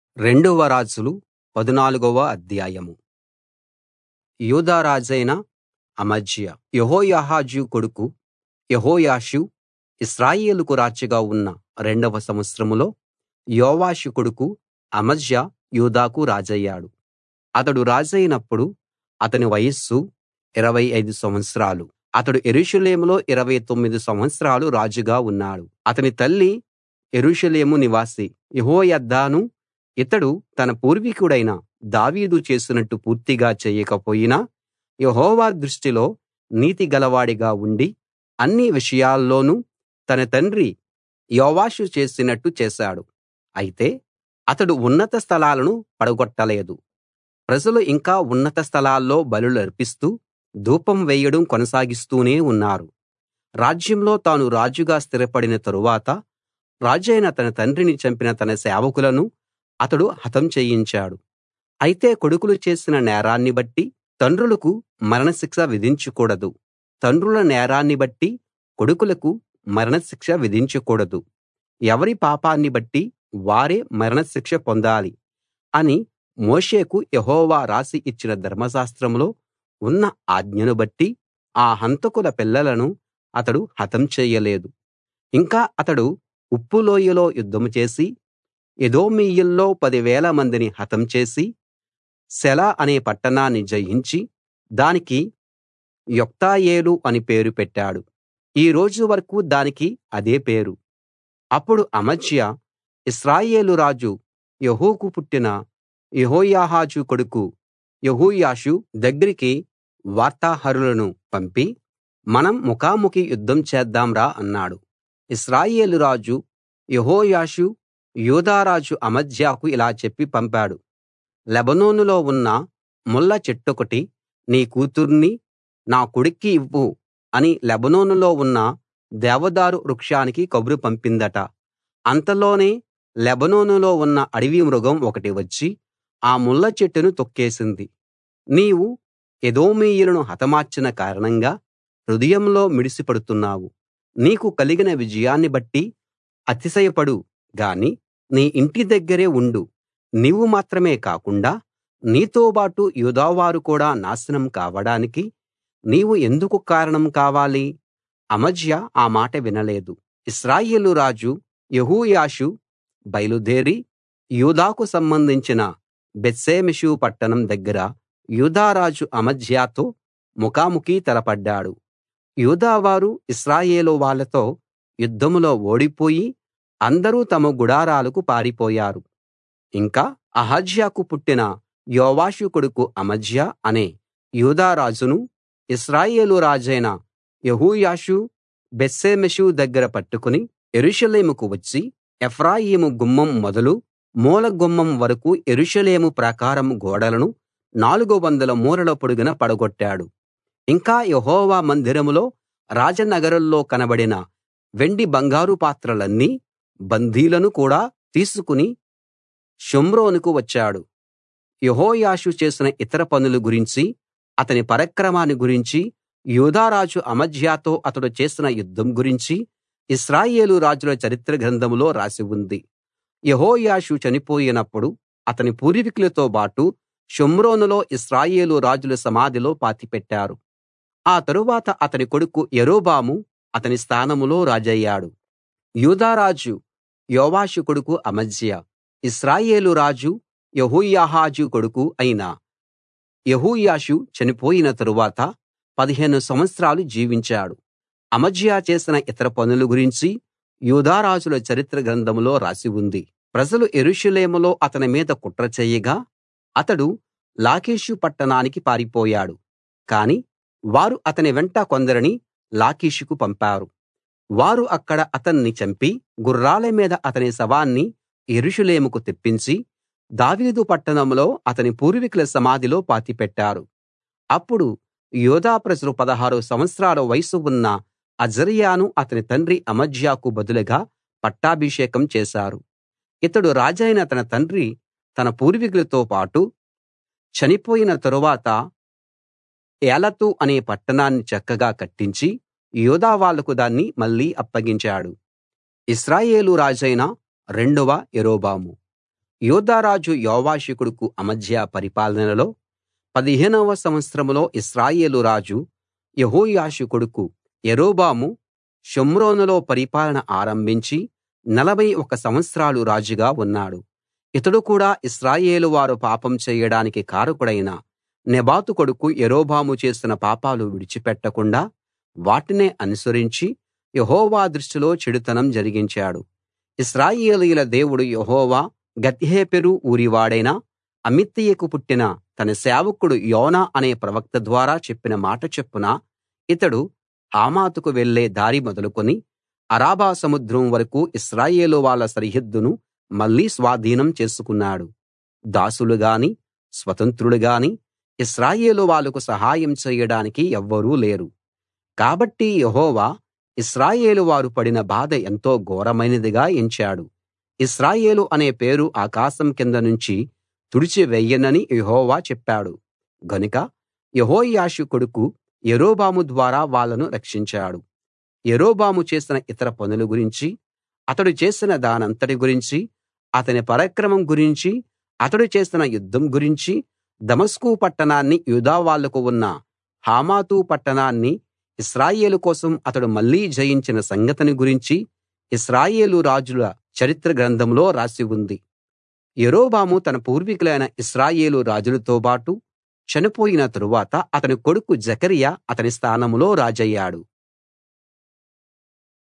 రెండవ రాజులు పదునాలుగవ అధ్యాయం యూదా రాజైన అమజ్యా యెహోయాహాజు కొడుకు యెహోయాషు ఇశ్రాయేలుకు రాజుగా ఉన్న రెండవ సంవత్సరంలో యోవాషు కొడుకు అమజ్యా యూదాకు రాజయ్యాడు అతడు రాజైనప్పుడు అతని వయస్సు 25 సంవత్సరాలు అతడు యెరూషలేములో 29 సంవత్సరాలు రాజుగా ఉన్నాడు అతని తల్లి యెరూషలేము నివాసి యెహోయద్దాను ఇతడు తన పూర్వీకుడైన దావీదు చేసినట్టు పూర్తిగా చేయకపోయినా యెహోవా దృష్టిలో నీతి గలవాడిగా ఉండి అన్ని విషయాల్లోనూ తన తండ్రి యోవాషు చేసినట్టు చేశాడు అయితే అతడు ఉన్నత స్థలాలను పడగొట్టలేదు ప్రజలు ఇంకా ఉన్నత స్థలాల్లో బలులర్పిస్తూ ధూపం వేయడం కొనసాగిస్తూనే ఉన్నారు రాజ్యంలో తాను రాజుగా స్థిరపడిన తరువాత రాజైన తన తండ్రిని చంపిన తన సేవకులను అతడు హతం చేయించాడు అయితే కొడుకులు చేసిన నేరాన్ని బట్టి తండ్రులకు మరణశిక్ష విధించకూడదు తండ్రుల నేరాన్ని బట్టి కొడుకులకు మరణశిక్ష విధించకూడదు ఎవరి పాపాన్ని బట్టి వారే మరణశిక్ష పొందాలి అని మోషేకు యెహోవా రాసి ఇచ్చిన ధర్మశాస్త్రంలో ఉన్న ఆజ్ఞను బట్టి ఆ హంతకుల పిల్లలను అతడు హతం చేయలేదు ఇంకా అతడు ఉప్పు లోయలో యుద్ధం చేసి ఎదోమీయుల్లో పదివేల మందిని హతం చేసి సెల అనే పట్టణాన్ని జయించి దానికి యొక్తయేలు అని పేరు పెట్టాడు ఈ రోజు వరకూ దానికి అదే పేరు అప్పుడు అమజ్యా ఇశ్రాయేలు రాజు యెహూకు పుట్టిన యెహోయాహాజు కొడుకు యెహోయాషు దగ్గరికి వార్తాహరులను పంపి మనం ముఖాముఖి యుద్ధం చేద్దాం రా అన్నాడు ఇశ్రాయేలు రాజు యెహోయాషు యూదా రాజు అమజ్యాకు ఇలా చెప్పి పంపాడు లెబానోనులో ఉన్న ముళ్ళ చెట్టొకటి నీ కూతుర్ని నా కొడుక్కి ఇవ్వు అని లెబానోనులో ఉన్న దేవదారు వృక్షానికి కబురు పంపిందట అంతలోనే లెబానోనులో ఉన్న అడవి మృగం ఒకటి వచ్చి ఆ ముళ్ళ చెట్టును తొక్కేసింది నీవు ఎదోమీయులను హతమార్చిన కారణంగా హృదయంలో మిడిసిపడుతున్నావు నీకు కలిగిన విజయాన్ని బట్టి అతిశయపడు గాని నీ ఇంటి దగ్గరే ఉండు నీవు మాత్రమే కాకుండా నీతోబాటు యూదావారు కూడా నాశనం కావడానికి నీవు ఎందుకు కారణం కావాలి అమజ్యా ఆ మాట వినలేదు ఇశ్రాయేలు రాజు యెహోయాషు బయలుదేరి యూదాకు సంబంధించిన బేత్షెమెషు పట్టణం దగ్గర యూదా రాజు అమజ్యాతో ముఖాముఖి తలపడ్డాడు యూదావారు ఇశ్రాయేలు వాళ్ళతో యుద్ధంలో ఓడిపోయి అందరూ తమ గుడారాలకు పారిపోయారు ఇంకా అహజ్యాకు పుట్టిన యోవాషు కొడుకు అమజ్యా అనే యూదా రాజును ఇశ్రాయేలు రాజైన యెహోయాషు బేత్షెమెషు దగ్గర పట్టుకుని యెరూషలేముకు వచ్చి ఎఫ్రాయిము గుమ్మం మొదలు మూల గుమ్మం వరకూ యెరూషలేము ప్రాకారం గోడలను 400 మూరల పొడుగున పడగొట్టాడు ఇంకా యెహోవా మందిరంలో రాజనగరుల్లో కనబడిన వెండి బంగారు పాత్రలన్నీ బందీలను కూడా తీసుకుని షోమ్రోనుకు వచ్చాడు యెహోయాషు చేసిన ఇతర పనుల గురించి అతని పరాక్రమాన్ని గురించి యూదా రాజు అమజ్యాతో అతడు చేసిన యుద్ధం గురించి ఇశ్రాయేలు రాజుల చరిత్ర గ్రంథంలో రాసి ఉంది యెహోయాషు చనిపోయినప్పుడు అతని పూర్వీకులతో బాటు షోమ్రోనులో ఇశ్రాయేలు రాజుల సమాధిలో పాతిపెట్టారు ఆ తరువాత అతని కొడుకు యరొబాము అతని స్థానంలో రాజయ్యాడు యూదా రాజు యోవాషు కొడుకు అమజ్యా ఇశ్రాయేలు రాజు యెహోయాహాజు కొడుకు అయిన యెహోయాషు చనిపోయిన తరువాత 15 సంవత్సరాలు జీవించాడు అమజ్యా చేసిన ఇతర పనుల గురించి యూదా రాజుల చరిత్ర గ్రంథంలో రాసి ఉంది ప్రజలు యెరూషలేములో అతని మీద కుట్ర చేయగా అతడు లాకీషు పట్టణానికి పారిపోయాడు కాని వారు అతని వెంట కొందరిని లాకీషుకు పంపారు వారు అక్కడ అతన్ని చంపి గుర్రాల మీద అతని శవాన్ని యెరూషలేముకు తెప్పించి దావీదు పట్టణంలో అతని పూర్వీకుల సమాధిలో పాతిపెట్టారు అప్పుడు యూదా ప్రజలు 16 సంవత్సరాల వయసు ఉన్న అజర్యాను అతని తండ్రి అమజ్యాకు బదులుగా పట్టాభిషేకం చేశారు ఇతడు రాజైన తన తండ్రి తన పూర్వీకులతో పాటు చనిపోయిన తరువాత ఏలతు అనే పట్టణాన్ని చక్కగా కట్టించి యూదా వాళ్లకు దాన్ని మళ్ళీ అప్పగించాడు ఇశ్రాయేలు రాజైన రెండవ యరొబాము యూదా రాజు యోవాషు కొడుకు అమజ్యా పరిపాలనలో పదిహేనవ సంవత్సరంలో ఇశ్రాయేలు రాజు యెహోయాషు కొడుకు యరొబాము షోమ్రోనులో పరిపాలన ఆరంభించి నలభై ఒక సంవత్సరాలు రాజుగా ఉన్నాడు ఇతడు కూడా ఇశ్రాయేలు వారు పాపం చేయడానికి కారకుడైన నెబాతు కొడుకు యరొబాము చేసిన పాపాలు విడిచిపెట్టకుండా వాటినే అనుసరించి యెహోవా దృష్టిలో చెడుతనం జరిగించాడు ఇశ్రాయేలీయుల దేవుడు యెహోవా గత్హేపెరు ఊరివాడైన అమిత్తయికు పుట్టిన తన సేవకుడు యోనా అనే ప్రవక్త ద్వారా చెప్పిన మాట చొప్పున ఇతడు హమాతుకు వెళ్ళే దారి మొదలుకొని అరాబా సముద్రం వరకూ ఇశ్రాయేలు వాళ్ళ సరిహద్దును మళ్ళీ స్వాధీనం చేసుకున్నాడు దాసులు గాని స్వతంత్రులు గాని ఇశ్రాయేలు వాళ్లకు సహాయం చేయడానికి ఎవ్వరూ లేరు కాబట్టి యెహోవా ఇశ్రాయేలు వారు పడిన బాధ ఎంతో ఘోరమైనదిగా ఎంచాడు ఇశ్రాయేలు అనే పేరు ఆకాశం కింద నుంచి తుడిచి వెయ్యనని యెహోవా చెప్పాడు గనుక యెహోయాషు కొడుకు యరొబాము ద్వారా వాళ్ళను రక్షించాడు యరొబాము చేసిన ఇతర పనుల గురించి అతడు చేసిన దానంతటి గురించి అతని పరాక్రమం గురించి అతడు చేసిన యుద్ధం గురించి దమస్కు పట్టణాన్ని యూదా వాళ్లకు ఉన్న హమాతు పట్టణాన్ని ఇశ్రాయేలు కోసం అతడు మళ్ళీ జయించిన సంగతిని గురించి ఇశ్రాయేలు రాజుల చరిత్ర గ్రంథంలో రాసి ఉంది యరొబాము తన పూర్వీకులైన ఇశ్రాయేలు రాజులతోబాటు చనిపోయిన తరువాత అతని కొడుకు జెకర్యా అతని స్థానంలో రాజయ్యాడు